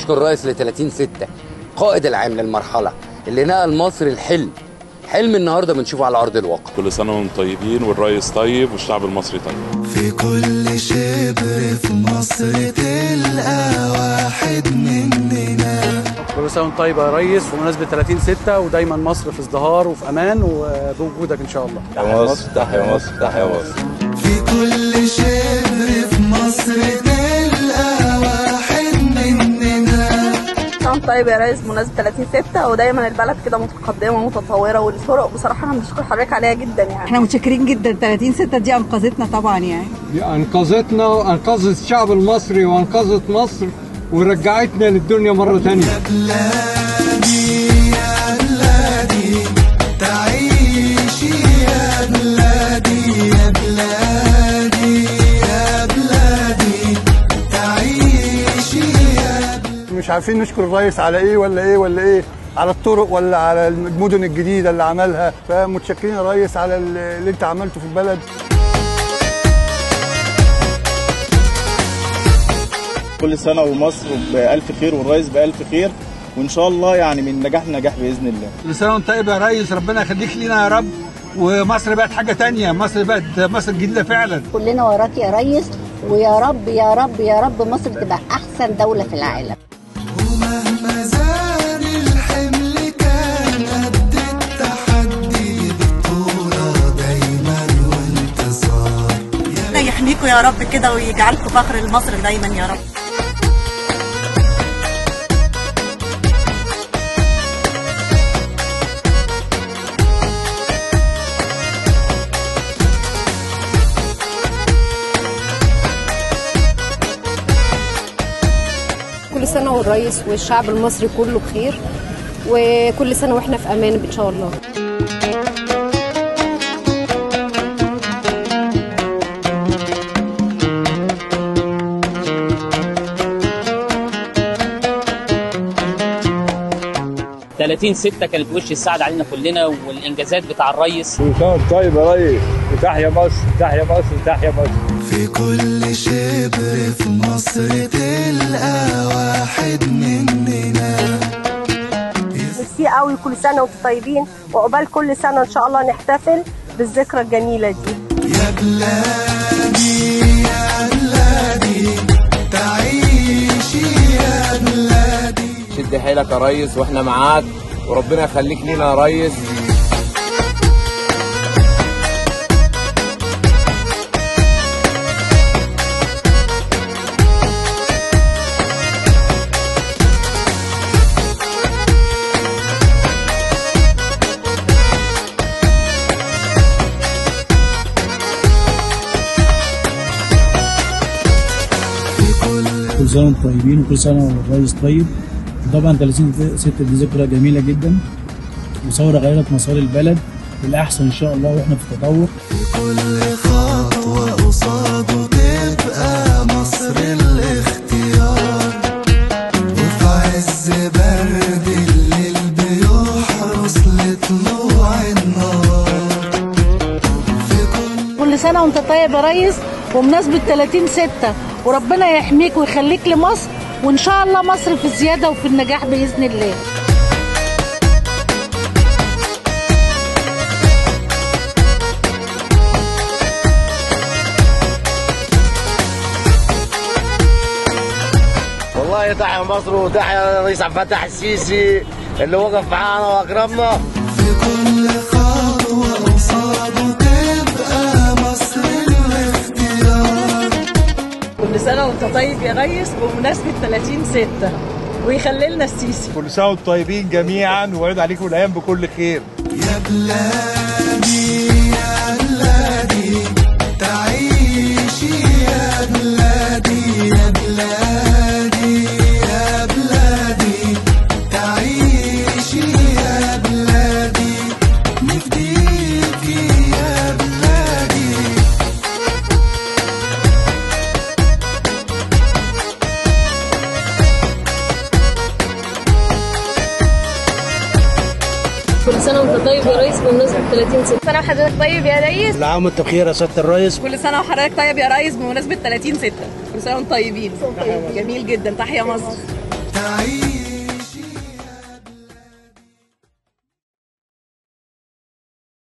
نشكر الرئيس ل 30 6 قائد العام للمرحله اللي نقل مصر الحلم حلم النهارده بنشوفه على ارض الواقع كل سنة وانتم طيبين والرئيس طيب والشعب المصري طيب في كل شبر في مصر تلقى واحد مننا كل سنه وانت طيب يا ريس بمناسبه 30 6 ودايما مصر في ازدهار وفي امان وبوجودك ان شاء الله تحيا مصر تحيا مصر تحيا مصر في كل شبر في مصر تلقى واحد مننا سنة طيب يا ريس بمناسبة 30 6 ودايما البلد كده متقدمة ومتطورة والطرق بصراحة أنا بشكر حضرتك عليها جدا يعني احنا متشكرين جدا 30 6 دي انقذتنا طبعا يعني دي انقذتنا وانقذت الشعب المصري وانقذت مصر ورجعتنا للدنيا مرة تانية يا بلادي يا بلادي تعيشي يا بلادي يا بلادي يا بلادي تعيشي يا مش عارفين نشكر الرئيس على ايه ولا ايه ولا ايه على الطرق ولا على المدن الجديده اللي عملها فمتشكرين يا ريس على اللي انت عملته في البلد كل سنة ومصر بألف خير والرئيس بألف خير وإن شاء الله يعني من نجاح لنجاح بإذن الله كل سنة وانت طيب يا ريس ربنا يخليك لينا يا رب ومصر بقت حاجة تانية مصر بقت مصر جديدة فعلا كلنا وراك يا ريس ويا رب يا رب يا رب مصر تبقى احسن دولة في العالم ومهما زاد الحمل كان قد التحدي بطولة دايما وانتصار ربنا يحميكم يا رب كده ويجعلكم فخر لمصر دايما يا رب كل سنة والرئيس والشعب المصري كله بخير وكل سنة واحنا في أمان إن شاء الله ثلاثين ستة كانت وش السعد علينا كلنا والإنجازات بتاع الريس كل سنة وانت طيب يا ريس وتحيا مصر تحيا مصر تحيا مصر في كل شبر في مصر تلقى واحد مننا ميرسي قوي كل سنة وانتم طيبين وعقبال كل سنة إن شاء الله نحتفل بالذكرى الجميلة دي يا بلادي يا بلادي تعيشي يا بلادي شد حيلك يا ريس واحنا معاك وربنا يخليك لينا يا ريس كل سنة وانتم طيبين وكل سنة والرئيس طيب طبعا 30 6 دي ذكرى جميلة جدا وثورة غيرت مسار البلد للأحسن إن شاء الله وإحنا في تطور كل خطوة قصاده تبقى مصر الاختيار وفي عز برد الليل بيحرس لطلوع النهار في كل كل سنة وانت طيب يا ريس وبمناسبة 30 6 وربنا يحميك ويخليك لمصر وان شاء الله مصر في الزيادة وفي النجاح بإذن الله والله تحيا مصر وتحيا الرئيس عبد الفتاح السيسي اللي وقف معانا واكرمنا في كل خطوة قصاده تبقى مصر الاختيار كل سنة وانت طيب يا ريس بمناسبة 30 6 ويخلي لنا السيسي كل سنة وانتم طيبين جميعا ويعود عليكم الأيام بكل خير يا بلادي يا بلادي تعيشي يا بلادي يا بلادي يا بلادي تعيشي يا بلادي نفديكي يا بلادي كل سنة وانت طيب يا ريس بمناسبة 30 6 سنة وحضرتك طيب يا ريس كل عام وانت بخير يا سيادة الرئيس كل سنة وحضرتك طيب يا ريس بمناسبة 30 6 كل سنة وانتم طيبين جميل جدا تحيا مصر تعيش